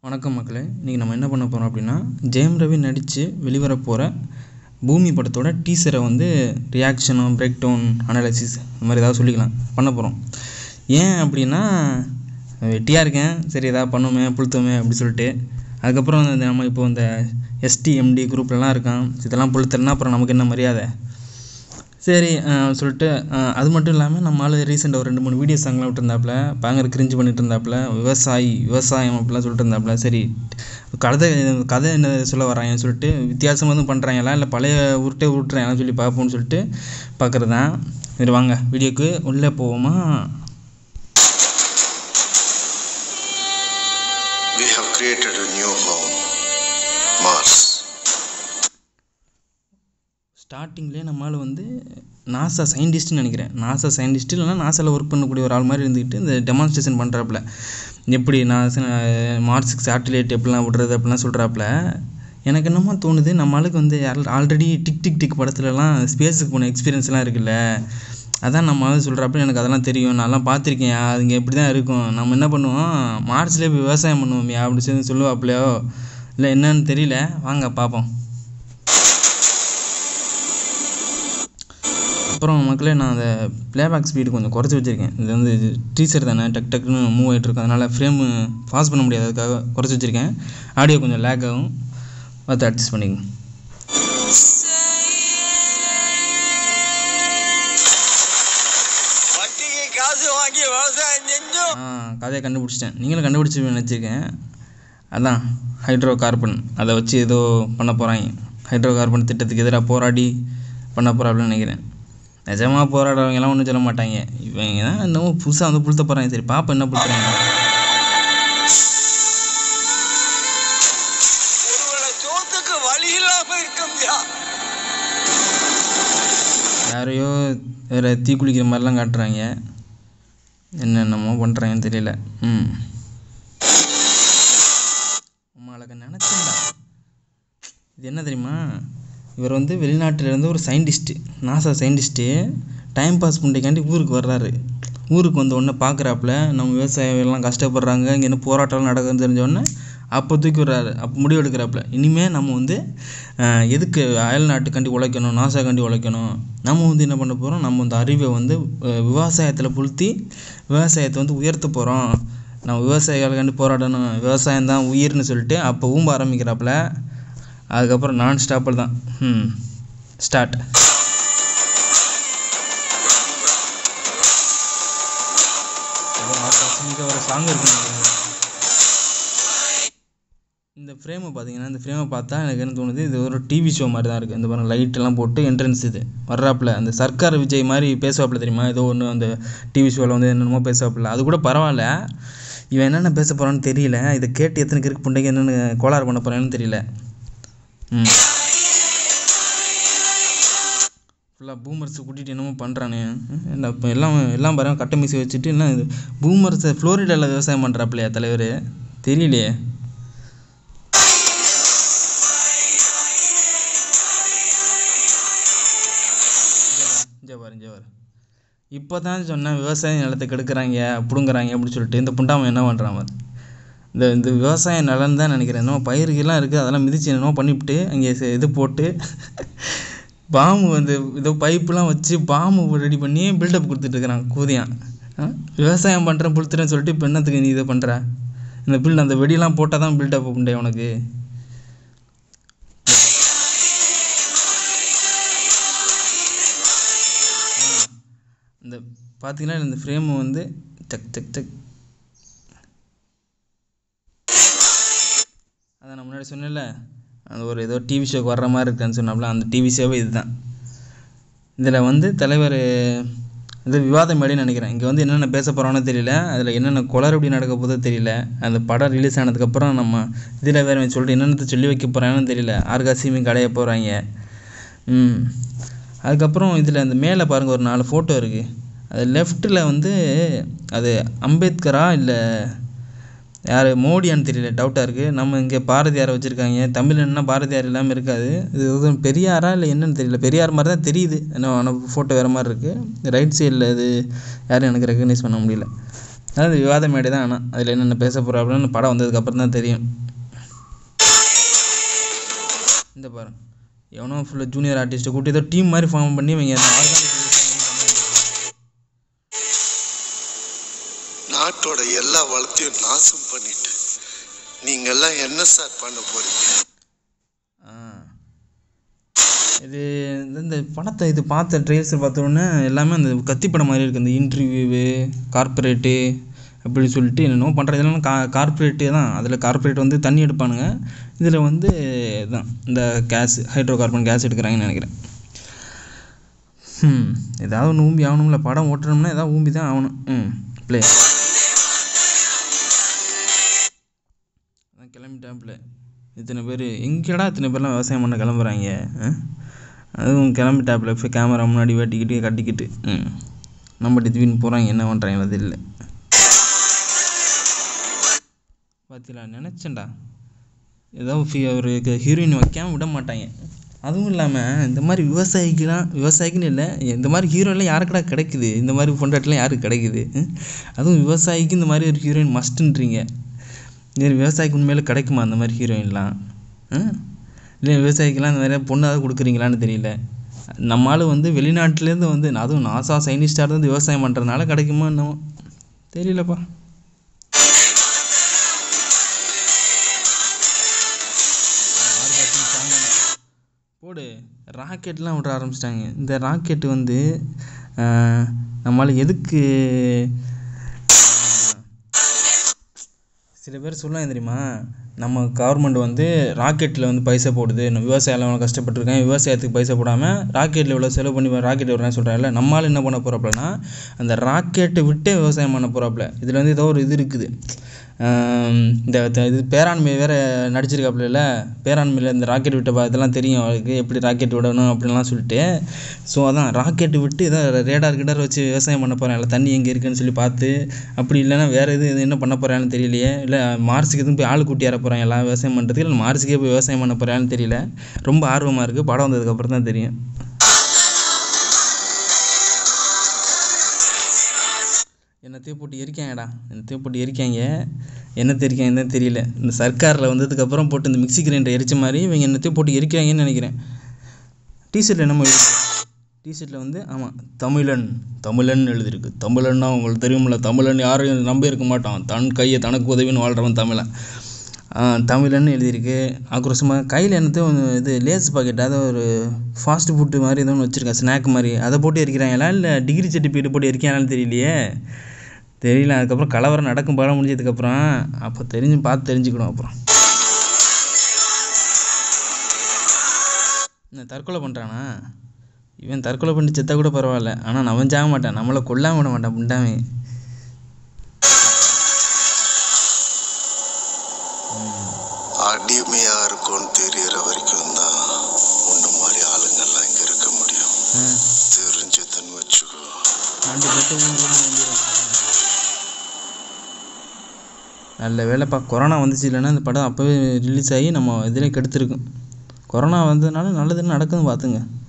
வணக்கம் மக்களே இன்றைக்கி நம்ம என்ன பண்ண போகிறோம் அப்படின்னா ஜெயம் ரவி நடித்து வெளிவர போகிற பூமி படத்தோட டீசரை வந்து ரியாக்ஷனோ பிரேக் டவுன் அனாலிசிஸ் இந்த மாதிரி ஏதாவது சொல்லிக்கலாம் பண்ண போகிறோம் ஏன் அப்படின்னா வெட்டியாக இருக்கேன் சரி எதாவது பண்ணுவோமே புளுத்துவோமே அப்படி சொல்லிட்டு அதுக்கப்புறம் இந்த நம்ம இப்போ இந்த எஸ்டி எம்டி குரூப்லலாம் இருக்கான் இதெல்லாம் புளுத்தல்னா அப்புறம் நமக்கு என்ன மரியாதை சரி சொல்லிட்டு அது மட்டும் இல்லாமல் நம்ம ஆள் ரீசெண்டாக ஒரு ரெண்டு மூணு வீடியோஸ் அங்கெல்லாம் விட்டுருந்தாப்புல பயங்கர கிரிஞ்சு பண்ணிட்டு இருந்தாப்புல விவசாயி விவசாயம் அப்படிலாம் சொல்லிட்டு இருந்தாப்புல சரி கதை கதை என்ன சொல்ல வராங்கன்னு சொல்லிட்டு வித்தியாசமாக எதுவும் பண்ணுறாங்களா இல்லை பழைய உருட்டே உருட்டுறாங்கன்னு சொல்லி பார்ப்போம்னு சொல்லிட்டு பார்க்குறது தான் சரி வாங்க வீடியோக்கு உள்ளே போவோமா We have created a new home, Mars. ஸ்டார்டிங்லேயே நம்மளால் வந்து நாசா சயின்டிஸ்ட்னு நினைக்கிறேன் நாசா சயின்டிஸ்ட் இல்லைனா நாசாவில் ஒர்க் பண்ணக்கூடிய ஒரு ஆள் மாதிரி இருந்துக்கிட்டு இந்த டெமான்ஸ்ட்ரேஷன் பண்ணுறாப்புல எப்படி நாசா மார்ஸுக்கு சேட்டலைட் எப்படிலாம் விடுறது அப்படிலாம் சொல்கிறாப்புல எனக்கு என்னமோ தோணுது நம்ம ஆளுக்கு வந்து ஆல்ரெடி டிக் டிக் டிக் படத்துலலாம் ஸ்பேஸுக்கு போன எக்ஸ்பீரியன்ஸ்லாம் இருக்குல்ல அதான் நம்ம ஆள் சொல்கிறப்ப எனக்கு அதெல்லாம் தெரியும் நான்லாம் பார்த்துருக்கேன் அதுங்க இப்படி தான் இருக்கும் நம்ம என்ன பண்ணுவோம் மார்ச்லேயே போய் விவசாயம் பண்ணுவோமே அப்படி சொல்லி சொல்லுவாப்புலையோ இல்லை என்னன்னு தெரியல வாங்க பார்ப்போம் அப்புறம் மக்களே நான் அந்த ப்ளேபேக் ஸ்பீடு கொஞ்சம் குறைச்சி வச்சுருக்கேன் இது வந்து டீசர் தானே டக் டக்குன்னு மூவ் ஆகிட்டு இருக்கும் அதனால் ஃப்ரேமு பாஸ் பண்ண முடியாது அதுக்காக குறைச்சி வச்சுருக்கேன் ஆடியோ கொஞ்சம் லேக் ஆகும் பார்த்து அட்ஜஸ்ட் பண்ணிக்கங்க வட்டிக்கு காசு வாங்கி விவசாயம் செஞ்சும் ஆ கதையை கண்டுபிடிச்சிட்டேன் நீங்களும் கண்டுபிடிச்சி நினச்சிருக்கேன் அதான் ஹைட்ரோ கார்பன் அதை வச்சு ஏதோ பண்ண போகிறாங்க ஹைட்ரோ கார்பன் திட்டத்துக்கு எதிராக போராடி பண்ண போகிறாப்புலன்னு நினைக்கிறேன் நிஜமாக போராடுறவங்கலாம் ஒன்றும் சொல்ல மாட்டாங்க இவங்க தான் இன்னமும் புதுசாக வந்து புளுத்த போகிறாங்க சரி பாப்பா என்ன புளுத்துறாங்க ஒருவேளை சோத்துக்கு வழி இல்லாம இருக்கும்யா யாரையோ வேறு தீ குளிக்கிற மாதிரிலாம் காட்டுறாங்க என்னென்னமோ பண்ணுறாங்கன்னு தெரியல ம் உமாளுக்கு நினச்சேன்டா இது என்ன தெரியுமா இவர் வந்து வெளிநாட்டிலேருந்து ஒரு scientist NASA scientist time pass பண்ணிக்காண்டி ஊருக்கு வர்றாரு ஊருக்கு வந்த உடனே பார்க்குறாப்புல நம்ம விவசாயம் எல்லாம் கஷ்டப்படுறாங்க இங்கே என்ன போராட்டம்லாம் நடக்குதுன்னு தெரிஞ்ச உடனே அப்போ தூக்கி விட்றாரு அப்போ முடிவு எடுக்கிறாப்புல இனிமேல் நம்ம வந்து அஹ், எதுக்கு அயல் நாட்டுக்காண்டி உழைக்கணும் நாசாக்காண்டி உழைக்கணும் நம்ம வந்து என்ன பண்ண போகிறோம் நம்ம இந்த அறிவை வந்து அஹ், விவசாயத்தில் புழுத்தி விவசாயத்தை வந்து உயர்த்த போகிறோம் நம்ம விவசாயிகளுக்காண்டி போராடணும் விவசாயம் தான் உயிர்னு சொல்லிட்டு அப்போ ஊம்ப ஆரம்பிக்கிறாப்புல அதுக்கப்புறம் நான் ஸ்டாப்பில் தான் ம் ஸ்டார்ட் ஒரு சாங் இருக்கு இந்த ஃப்ரேமை பார்த்தீங்கன்னா இந்த ஃப்ரேமை பார்த்தா எனக்கு என்ன தோணுது இது ஒரு டிவி ஷோ மாதிரி தான் இருக்குது இந்த பாருங்க லைட் எல்லாம் போட்டு என்ட்ரன்ஸ் இது வர்றாப்புல அந்த சர்க்கார் விஜய் மாதிரி பேசுவாப்புல தெரியுமா ஏதோ ஒன்று அந்த டிவி ஷோவில் வந்து என்னென்னமோ பேசுவாப்புல அது கூட பரவாயில்ல இவன் என்னென்ன பேச போகிறான்னு தெரியல இதை கேட்டு எத்தனை கிறுக்கு புண்டைக்கு என்னென்னு கோளாறு பண்ண போகிறான்னு தெரியல ம் ஃபுல்லாக பூமர்ஸை கூட்டிகிட்டு என்னமோ பண்ணுறானே என்ன இப்போ எல்லாம் எல்லாம் பாருங்க கட்ட மீசி வச்சுட்டு என்ன இது பூமர்ஸை ஃப்ளோரிடாவில் விவசாயம் பண்ணுறாப்புலையா தலைவர் தெரியலையே ஜவார் ஜவார் இப்போ தான் சொன்னேன் விவசாய நிலத்தை கெடுக்குறாங்க பிடுங்குறாங்க அப்படின்னு சொல்லிட்டு இந்த புண்டாமன் என்ன பண்ணுறான் பாரு. இந்த இந்த விவசாய நிலம் தான் நினைக்கிறேன் என்னமோ பயிர்கள்லாம் இருக்குது அதெல்லாம் மிதிச்சு என்னமோ பண்ணிவிட்டு அங்கே சே- இது போட்டு பாம்பு வந்து ஏதோ பைப்புலாம் வச்சு பாம்பு ரெடி பண்ணி பில்டப் கொடுத்துட்டு இருக்கிறான் கூதியான் ஆ? விவசாயம் பண்ணுறேன் புளுத்துறேன்னு சொல்லிட்டு இப்போ என்னத்துக்கு நீ இதை பண்ணுற இந்த பில்ட் அந்த வெடியெல்லாம் போட்டால் தான் பில்டப் உண்டே உனக்கு இந்த பார்த்தீங்கன்னா இந்த ஃப்ரேம் வந்து டக் டக் டக் அதான் நான் முன்னாடி சொன்னேன்ல அந்த ஒரு ஏதோ டிவி ஷோக்கு வர்ற மாதிரி இருக்குன்னு சொன்னாப்புல அந்த டிவி ஷோவே இதுதான் இதில் வந்து தலைவர் இது விவாத மேடைன்னு நினைக்கிறேன் இங்கே வந்து என்னென்ன பேச போகிறோன்னு தெரியல அதில் என்னென்ன குளறுபடி நடக்க போதோ தெரியல அந்த படம் ரிலீஸ் ஆனதுக்கப்புறம் நம்ம இதில் வேறு சொல்லிட்டு என்னென்னத்தை சொல்லி வைக்க போகிறாங்கன்னு தெரியல ஆர்காசியுமே கடைய போகிறாங்க ம் அதுக்கப்புறம் இதில் அந்த மேலே பாருங்கள் ஒரு நாலு ஃபோட்டோ இருக்குது அது லெஃப்ட்டில் வந்து அது அம்பேத்கரா இல்லை யார் மோடியான்னு தெரியல டவுட்டாக இருக்குது நம்ம இங்கே பாரதியாரை வச்சுருக்காங்க தமிழ்னா பாரதியார் இல்லாமல் இருக்காது இது எதுவும் பெரியாரா இல்லை என்னன்னு தெரியல பெரியார் மாதிரி தான் தெரியுது என்ன ஆனால் ஃபோட்டோ வேறு மாதிரி இருக்குது ரைட் சைடில் இது யாரும் எனக்கு ரெக்கக்னைஸ் பண்ண முடியல அதாவது விவாத மேடை தான் ஆனால் அதில் என்னென்ன பேச போகிறோம் அப்படின்னு படம் வந்ததுக்கப்புறம் தான் தெரியும் இந்த பாரு எவனோ ஃபுல்லாக ஜூனியர் ஆர்டிஸ்ட்டை கூட்டி ஏதோ டீம் மாதிரி ஃபார்ம் பண்ணி இவங்க ஆர்கானிக் நாட்டோட எல்லா வளத்தையும் நாசம் பண்ணிட்டு நீங்க எல்லாம் என்ன சார் பண்ண போறீங்க ஆ இது இந்த- இந்த படத்தை இது பார்த்த ட்ரெயில்ஸை பார்த்த உடனே எல்லாமே அந்த கத்தி படம் மாதிரி இருக்குது இந்த இன்டர்வியூவு கார்ப்பரேட்டு அப்படி சொல்லிட்டு என்னென்னமோ பண்ணுறது இதெல்லாம் கா கார்ப்பரேட்டு தான் அதில் கார்ப்பரேட் வந்து தண்ணி எடுப்பானுங்க இதில் வந்து இதுதான் இந்த கேஸ் ஹைட்ரோ கார்பன் கேஸ் எடுக்கிறாங்கன்னு நினைக்கிறேன் ம் ஏதாவது ஒன்று ஊம்பி ஆகணும்ல படம் ஓட்டணும்னா ஏதாவது ஊம்பி தான் ஆகணும் ம் ப்ளே அதான் கிளம்பிட்டாப்புல இத்தனை பேர் எங்கேடா இத்தனை பேர்லாம் விவசாயம் பண்ண கிளம்புறாங்க ஆ? அதுவும் கிளம்பிட்டாப்புல போய் கேமரா முன்னாடி வெட்டிக்கிட்டு கட்டிக்கிட்டு ம் நம்ம திடீர்னு போகிறாங்க என்ன பண்ணுறாங்க அது இல்லை பார்த்தீங்களா நினச்சேன்டா ஏதோ ஃபீ ஒரு ஹீரோயின் வைக்காம விட மாட்டாங்க அதுவும் இல்லாமல் இந்த மாதிரி விவசாயிக்கெலாம் விவசாயிக்குன்னு இல்லை இந்த மாதிரி ஹீரோலாம் யாருக்கடா கிடைக்குது இந்த மாதிரி பொண்டாட்டிலாம் யாருக்கு கிடைக்குது ம்? அதுவும் விவசாயிக்கு இந்த மாதிரி ஒரு ஹீரோயின் மஸ்ட்டுன்றீங்க இது விவசாயிக்கு உண்மையில கிடைக்குமா அந்த மாதிரி ஹீரோயின்லாம் ம்? இல்லை விவசாயிக்கெல்லாம் இந்த மாதிரி பொண்ணாவது கொடுக்குறீங்களான்னு தெரியல நம்ம ஆளு வந்து வெளிநாட்டிலேருந்து வந்து அதுவும் நாசா சயின்டிஸ்டாக இருந்து விவசாயம் பண்ணுறதுனால கிடைக்குமா என்னமோ தெரியலப்பா போடு ராக்கெட்லாம் விட ஆரம்பிச்சிட்டாங்க இந்த ராக்கெட் வந்து ஆஹ், நம்மால் எதுக்கு சில பேர் சொல்லுவாங்க தெரியுமா நம்ம கவர்மெண்ட் வந்து ராக்கெட்டில் வந்து பைசா போடுது நம்ம விவசாயம் எவ்வளோ கஷ்டப்பட்டுருக்கேன் விவசாயத்துக்கு பைசா போடாமல் ராக்கெட்டில் இவ்வளோ செலவு பண்ணி ராக்கெட் விட்றேன்னு சொல்கிறாங்கல்ல நம்மளால் என்ன பண்ண போகிறாப்புலனா அந்த ராக்கெட்டை விட்டே விவசாயம் பண்ண போகிறாப்புல இதில் வந்து ஏதோ ஒரு இது இருக்குது ஆம், இந்த த- இது பேராண்மை வேறு நடிச்சிருக்காப்புல பேராண்மையில் இந்த ராக்கெட் விட்ட பா- இதெல்லாம் தெரியும் அவருக்கு எப்படி ராக்கெட் விடணும் அப்படின்லாம் சொல்லிட்டு ஸோ அதான் ராக்கெட் விட்டு ஏதோ ரேடார் கிடார் வச்சு விவசாயம் பண்ண போகிறாங்கல்ல தண்ணி எங்கே இருக்குன்னு சொல்லி பார்த்து அப்படி இல்லைன்னா வேறு எது இது என்ன பண்ண போகிறாங்கன்னு தெரியலையே இல்லை மார்ஸுக்கு எதுவும் போய் ஆள் கூட்டி ஏற போகிறாங்க எல்லாம் விவசாயம் பண்ணுறதுக்கு இல்லை மார்ஸுக்கே போய் விவசாயம் பண்ண போகிறாங்கன்னு தெரியல ரொம்ப ஆர்வமாக இருக்குது படம் வந்ததுக்கப்புறம் தான் தெரியும் என்னத்தையும் போட்டு எரிக்காங்கடா என்னத்தையும் போட்டு எரிக்காங்க என்னத்தை எரிக்காங்கன்னு தெரியல இந்த சர்க்காரில் வந்ததுக்கப்புறம் போட்டு இந்த மிக்ஸி கிரைண்டர் எரிச்ச மாதிரி இவங்க என்னத்தையும் போட்டு எரிக்கிறாங்கன்னு நினைக்கிறேன் டிஷர்ட்டில் என்னமோ டிஷர்ட்டில் வந்து ஆமாம் தமிழன் தமிழன் எழுதியிருக்கு தமிழன்னா உங்களுக்கு தெரியுமில்ல தமிழன் யாரையும் நம்பி இருக்க மாட்டான் தன் கையை தனக்கு உதவின்னு வாழ்கிறவன் தமிழன் ஆ, தமிழன்னு எழுதியிருக்கு ஆக்ரோஷமாக கையில் என்னத்தையும் இது லேஸ் பாக்கெட் அதாவது ஒரு ஃபாஸ்ட் ஃபுட்டு மாதிரி ஏதோ ஒன்று வச்சுருக்கேன் ஸ்நாக் மாதிரி அதை போட்டு எரிக்கிறாங்களா இல்லை டிகிரி சர்டிஃபிகேட் போட்டு எரிக்கிறாங்களான்னு தெரியலையே தெரியல அதுக்கப்புறம் கலவரம் நடக்கும் படம் முடிஞ்சதுக்கப்புறம் அப்போ தெரிஞ்சு பார்த்து தெரிஞ்சுக்கணும் அப்புறம் என்ன தற்கொலை பண்ணுறானா இவன் தற்கொலை பண்ணி செத்தா கூட பரவாயில்ல ஆனால் அவன் சாக மாட்டான் நம்மளை கொல்லாம விட மாட்டான் புண்டாமே அடிமையா இருக்கும்னு தெரியற வரைக்கும் தான் உன்ன மாதிரி ஆளுங்கெல்லாம் இங்க இருக்க முடியும் ஆ தெரிஞ்சதுன்னு வச்சுக்கோ ரெண்டு பெட்டு வந்துடும் நல்ல வேலைப்பா கொரோனா வந்துச்சு இல்லைன்னா இந்த படம் அப்போவே ரிலீஸ் ஆகி நம்ம இதிலே கெடுத்துருக்கும் கொரோனா வந்ததுனால நல்லதுன்னு நடக்குதுன்னு பார்த்துங்க